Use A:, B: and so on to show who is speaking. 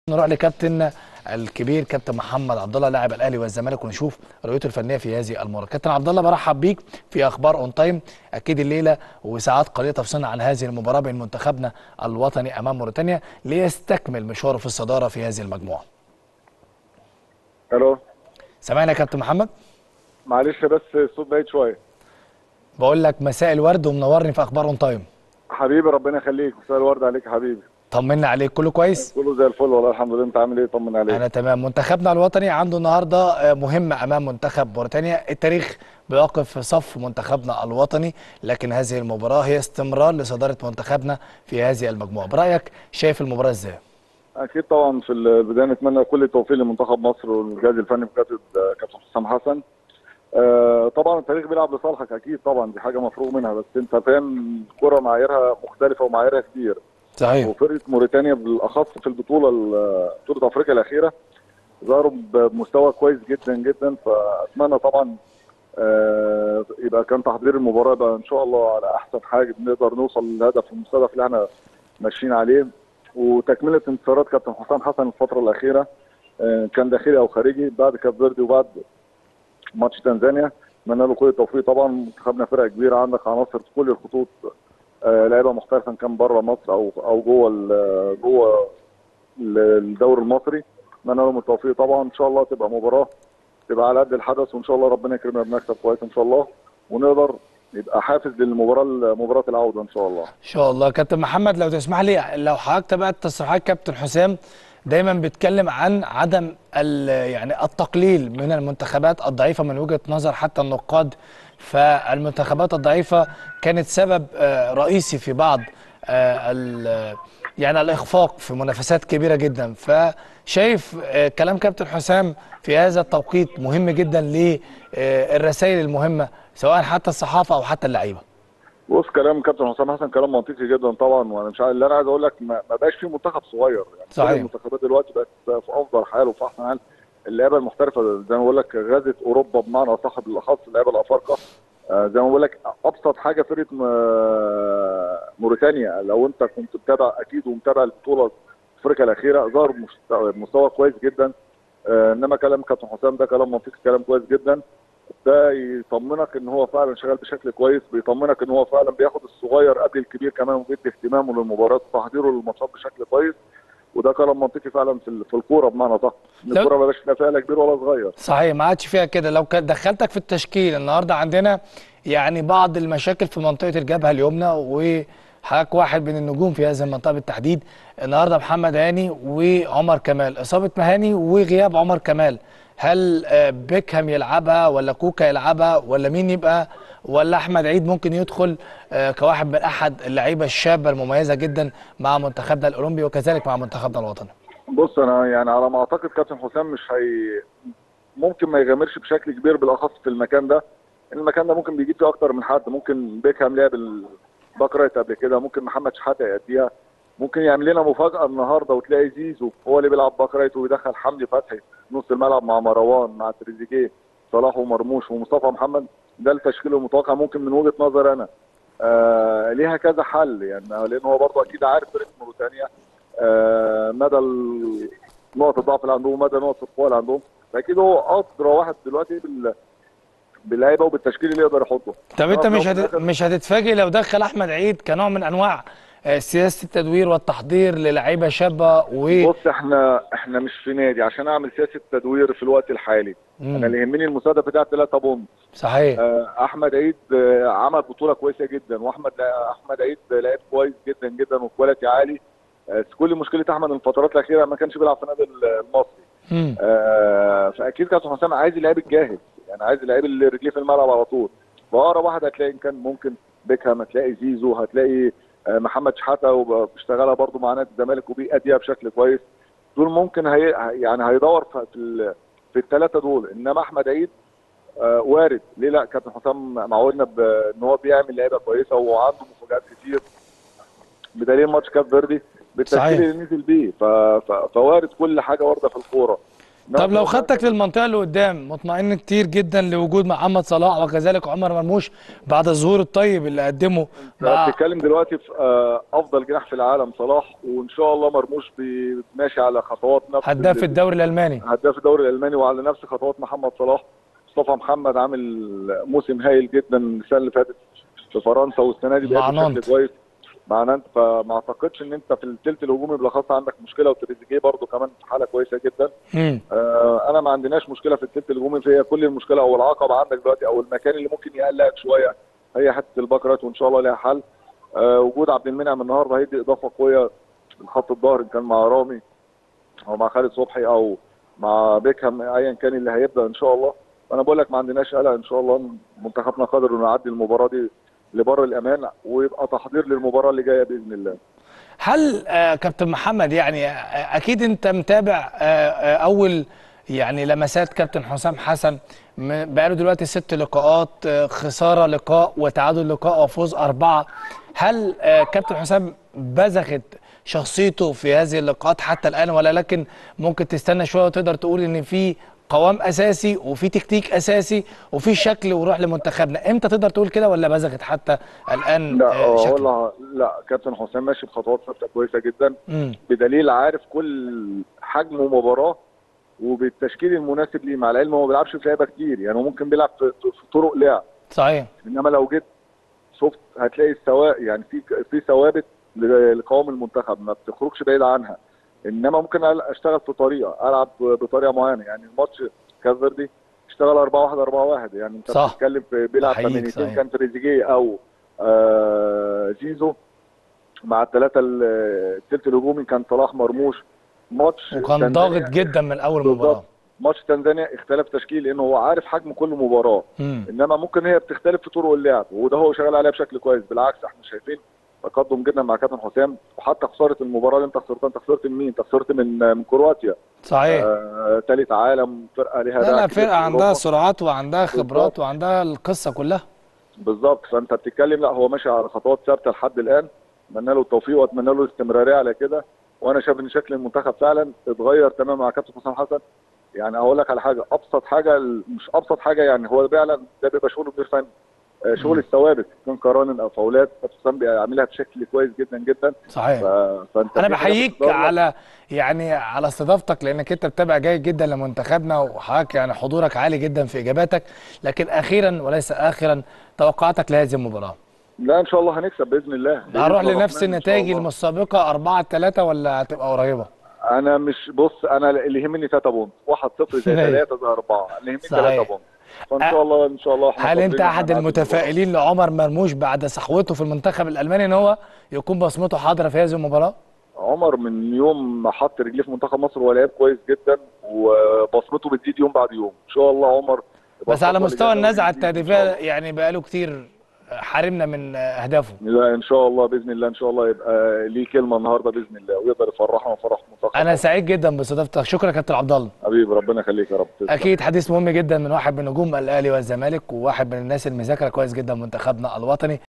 A: نروح لكابتن الكبير كابتن محمد عبد الله لاعب الاهلي والزمالك ونشوف رؤيته الفنيه في هذه المباراه كابتن عبد الله برحب بيك في اخبار اون تايم اكيد الليله وساعات قليله تفصلنا عن هذه المباراه بين منتخبنا الوطني امام موريتانيا ليستكمل مشواره في الصداره في هذه المجموعه
B: الو
A: سامعني يا كابتن محمد
B: معلش بس الصوت بعيد شويه
A: بقول لك مساء الورد ومنورني في اخبار اون تايم
B: حبيبي ربنا يخليك مساء الورد عليك يا حبيبي
A: طمنا عليك كله كويس
B: كله زي الفل والله الحمد لله انت عامل ايه طمن عليك
A: انا تمام منتخبنا الوطني عنده النهارده مهمه امام منتخب موريتانيا التاريخ بيقف في صف منتخبنا الوطني لكن هذه المباراه هي استمرار لصداره منتخبنا في هذه المجموعه برايك شايف المباراه ازاي
B: اكيد طبعا في البدايه نتمنى كل التوفيق لمنتخب مصر والجهاز الفني بقياده كابتن حسام حسن آه طبعا التاريخ بيلعب لصالحك اكيد طبعا دي حاجه مفروغ منها بس انت فاهم الكره معاييرها مختلفه ومعاييرها كتير
A: صحيح
B: وفرقه موريتانيا بالاخص في البطوله بطوله افريقيا الاخيره ظهروا بمستوى كويس جدا جدا فاتمنى طبعا آه يبقى كان تحضير المباراه يبقى ان شاء الله على احسن حاجه بنقدر نوصل للهدف المستهدف اللي احنا ماشيين عليه وتكمله انتصارات كابتن حسام حسن الفتره الاخيره آه كان داخلي او خارجي بعد كاب فيردي وبعد ماتش تنزانيا اتمنى له كل التوفيق طبعا منتخبنا فرقه كبيره عندك عناصر في كل الخطوط آه لعيبه محترفه كان بره مصر او او جوه جوه الدوري المصري اتمنى لهم التوفيق طبعا ان شاء الله تبقى مباراه تبقى على قد الحدث وان شاء الله ربنا يكرمنا بمكسب كويس ان شاء الله ونقدر يبقى حافز للمباراه مباراه العوده ان شاء الله.
A: ان شاء الله كابتن محمد لو تسمح لي لو حضرتك تابعت تصريحات كابتن حسام دايما بيتكلم عن عدم يعني التقليل من المنتخبات الضعيفه من وجهه نظر حتى النقاد فالمنتخبات الضعيفه كانت سبب رئيسي في بعض يعني الاخفاق في منافسات كبيره جدا فشايف كلام كابتن حسام في هذا التوقيت مهم جدا للرسائل المهمه سواء حتى الصحافه او حتى اللعيبه
B: بص كلام كابتن حسام حسن كلام منطقي جدا طبعا وانا مش عارف اللي انا عايز اقول لك ما بقاش في منتخب صغير يعني
A: صحيح.
B: كل المنتخبات دلوقتي بقت في افضل حال وفي احسن حال اللعيبه المحترفه زي ما بقول لك غزت اوروبا بمعنى اصح بالاخص اللعيبه الافارقه آه زي ما بقول لك ابسط حاجه فرقه موريتانيا لو انت كنت متابع اكيد ومتابع البطوله افريقيا الاخيره ظهر بمستوى كويس جدا آه انما كلام كابتن حسام ده كلام منطقي كلام كويس جدا ده يطمنك ان هو فعلا شغال بشكل كويس بيطمنك ان هو فعلا بياخد الصغير قبل الكبير كمان وبيدي اهتمامه للمباريات وتحضيره للماتشات بشكل كويس وده كلام منطقي فعلا في في الكوره بمعنى صح الكوره ما بقاش فيها فيها لا كبير ولا صغير
A: صحيح ما عادش فيها كده لو دخلتك في التشكيل النهارده عندنا يعني بعض المشاكل في منطقه الجبهه اليمنى وحضرتك واحد من النجوم في هذه المنطقه بالتحديد النهارده محمد هاني وعمر كمال اصابه مهاني وغياب عمر كمال هل بيكهام يلعبها ولا كوكا يلعبها ولا مين يبقى ولا احمد عيد ممكن يدخل كواحد من احد اللعيبه الشابه المميزه جدا مع منتخبنا الاولمبي وكذلك مع منتخبنا الوطني
B: بص انا يعني على ما اعتقد كابتن حسام مش هي ممكن ما يغامرش بشكل كبير بالاخص في المكان ده المكان ده ممكن بيجيب فيه اكتر من حد ممكن بيكهام لعب الباك رايت قبل كده ممكن محمد شحاته يأديها ممكن يعمل لنا مفاجاه النهارده وتلاقي زيزو هو اللي بيلعب باك رايت ويدخل حمدي فتحي نص الملعب مع مروان مع تريزيجيه صلاح ومرموش ومصطفى محمد ده التشكيل المتوقع ممكن من وجهه نظر انا آه ليها كذا حل يعني لان هو برضه اكيد عارف فرقه موريتانيا آه مدى نقط الضعف اللي عندهم ومدى نقط القوه اللي عندهم فاكيد هو ادرى واحد دلوقتي بال باللعيبه وبالتشكيل اللي يقدر يحطه
A: طب انت مش هت... مش هتتفاجئ لو دخل احمد عيد كنوع من انواع سياسه التدوير والتحضير للعيبه شابه و
B: بص احنا احنا مش في نادي عشان اعمل سياسه تدوير في الوقت الحالي مم. انا اللي يهمني المساعده بتاعت 3 بونت
A: صحيح
B: اه احمد عيد اه عمل بطوله كويسه جدا واحمد احمد عيد لعب كويس جدا جدا وكواليتي عالي اه كل مشكله احمد الفترات الاخيره ما كانش بيلعب في النادي المصري اه فاكيد كابتن حسام عايز اللعيب الجاهز يعني عايز اللعيب اللي رجليه في الملعب على طول فاقرب واحد هتلاقي ان كان ممكن بيكهام هتلاقي زيزو هتلاقي محمد شحاته وبيشتغلها برضه مع نادي الزمالك وبيأديها بشكل كويس دول ممكن هي يعني هيدور في في الثلاثه دول انما احمد عيد آه وارد ليه لا كابتن حسام معودنا ان هو بيعمل لعيبه كويسه وعنده مفاجات كتير بدليل ماتش كاب فيردي بالتشكيل اللي نزل بيه فوارد كل حاجه وارده في الكوره
A: طب لو خدتك للمنطقه اللي قدام مطمئن كتير جدا لوجود محمد صلاح وكذلك عمر مرموش بعد الظهور الطيب اللي قدمه
B: انت
A: مع
B: بتتكلم دلوقتي في آه، افضل جناح في العالم صلاح وان شاء الله مرموش بي- ماشي على خطوات نفس
A: هداف
B: ال-
A: الدوري الالماني
B: هداف الدوري الالماني وعلى نفس خطوات محمد صلاح مصطفى محمد عامل موسم هايل جدا السنه اللي فاتت في فرنسا والسنه دي
A: مع
B: بقى
A: نانت.
B: بشكل كويس مع نانت فما اعتقدش ان انت في الثلث الهجومي بالاخص عندك مشكله وتريزيجيه برده كمان في حاله كويسه جدا
A: مم.
B: آه، انا ما عندناش مشكله في الثلث الهجومي فهي كل المشكله او العقبه عندك دلوقتي او المكان اللي ممكن يقلقك شويه هي حته الباكرات وان شاء الله لها حل آه، وجود عبد المنعم النهارده هيدي اضافه قويه لخط الظهر ان كان مع رامي او مع خالد صبحي او مع بيكهام ايا كان اللي هيبدا ان شاء الله انا بقول لك ما عندناش قلق ان شاء الله منتخبنا قادر انه يعدي المباراه دي لبر الامان ويبقى تحضير للمباراه اللي جايه باذن الله
A: هل آه كابتن محمد يعني آه اكيد انت متابع آه آه اول يعني لمسات كابتن حسام حسن م- بقاله دلوقتي ست لقاءات آه خساره لقاء وتعادل لقاء وفوز اربعه هل آه كابتن حسام بزغت شخصيته في هذه اللقاءات حتى الان ولا لكن ممكن تستنى شويه وتقدر تقول ان في قوام اساسي وفي تكتيك اساسي وفي شكل وروح لمنتخبنا امتى تقدر تقول كده ولا بزغت حتى الان
B: لا
A: آه،
B: آه،
A: شكل
B: والله لا كابتن حسام ماشي بخطوات ثابته كويسه جدا
A: مم.
B: بدليل عارف كل حجم مباراه وبالتشكيل المناسب ليه مع العلم هو ما بيلعبش في لعيبه كتير يعني هو ممكن بيلعب في في طرق لعب
A: صحيح
B: انما لو جيت شفت هتلاقي السواء يعني في في ثوابت ل- لقوام المنتخب ما بتخرجش بعيد عنها انما ممكن أل- اشتغل في طريقه العب بطريقه معينه يعني الماتش كاس فيردي اشتغل 4 1 4 1 يعني انت
A: صح.
B: بتتكلم في بيلعب
A: أحييك،
B: ثمانيتين
A: صحيح.
B: كان تريزيجيه او آه زيزو مع الثلاثه الثلث الهجومي كان صلاح مرموش ماتش
A: وكان
B: تنزانيا-
A: ضاغط جدا من اول
B: بالظبط.
A: مباراه
B: ماتش تنزانيا اختلف تشكيل لانه هو عارف حجم كل مباراه
A: مم.
B: انما ممكن هي بتختلف في طرق اللعب وده هو شغال عليها بشكل كويس بالعكس احنا شايفين تقدم جدا مع كابتن حسام وحتى خساره المباراه اللي انت خسرتها انت خسرت من مين؟ انت خسرت من من كرواتيا
A: صحيح
B: آه، ثالث عالم فرقه ليها
A: لا
B: داع
A: لا
B: كبير
A: فرقه
B: في
A: عندها
B: أوروبا.
A: سرعات وعندها خبرات
B: بالظبط.
A: وعندها القصه كلها
B: بالظبط فانت بتتكلم لا هو ماشي على خطوات ثابته لحد الان اتمنى له التوفيق واتمنى له الاستمراريه على كده وانا شايف ان شكل المنتخب فعلا اتغير تماما مع كابتن حسام حسن يعني اقول لك على حاجه ابسط حاجه مش ابسط حاجه يعني هو فعلا ده بيبقى شغل مدير فني آه، شغل الثوابت كان قران او فاولات كابتن حسام بيعملها بشكل كويس جدا جدا ف...
A: صحيح
B: فانت
A: انا
B: في حاجة
A: بحييك
B: بتتطور.
A: على يعني على استضافتك لانك انت بتابع جيد جدا لمنتخبنا وحضرتك يعني حضورك عالي جدا في اجاباتك لكن اخيرا وليس اخرا توقعاتك لهذه المباراه
B: لا ان شاء الله هنكسب باذن الله بإذن
A: هنروح
B: الله
A: لنفس
B: الرحمن إن شاء
A: النتائج
B: الله.
A: السابقه 4 3 ولا هتبقى قريبه
B: انا مش بص انا اللي يهمني 3 بونت 1 0 زي
A: ماشي.
B: 3 زي 4 اللي يهمني
A: صحيح.
B: 3 بونت فان شاء الله ان شاء الله احنا
A: هل انت
B: قادرين
A: احد
B: إن إحنا نعدي
A: المتفائلين لعمر مرموش بعد صحوته في المنتخب الالماني ان هو يكون بصمته حاضره في هذه المباراه
B: المباراة. عمر من يوم ما حط رجليه في منتخب مصر هو لعب كويس جدا وبصمته بتزيد يوم بعد يوم ان شاء الله عمر يبقى
A: بس على
B: الخطوة
A: مستوى
B: اللي جاية
A: النزعه
B: ويزيد إن شاء
A: التهديفيه
B: الله.
A: يعني بقاله كتير حارمنا من اهدافه
B: لا ان شاء الله باذن الله ان شاء الله يبقى ليه كلمه النهارده باذن الله ويقدر يفرحنا ويفرح منتخب
A: انا
B: مصر.
A: سعيد جدا باستضافتك شكرا يا كابتن عبد الله
B: حبيبي ربنا يخليك يا رب تسلم.
A: اكيد حديث مهم جدا من واحد من نجوم الاهلي والزمالك وواحد من الناس المذاكره كويس جدا منتخبنا الوطني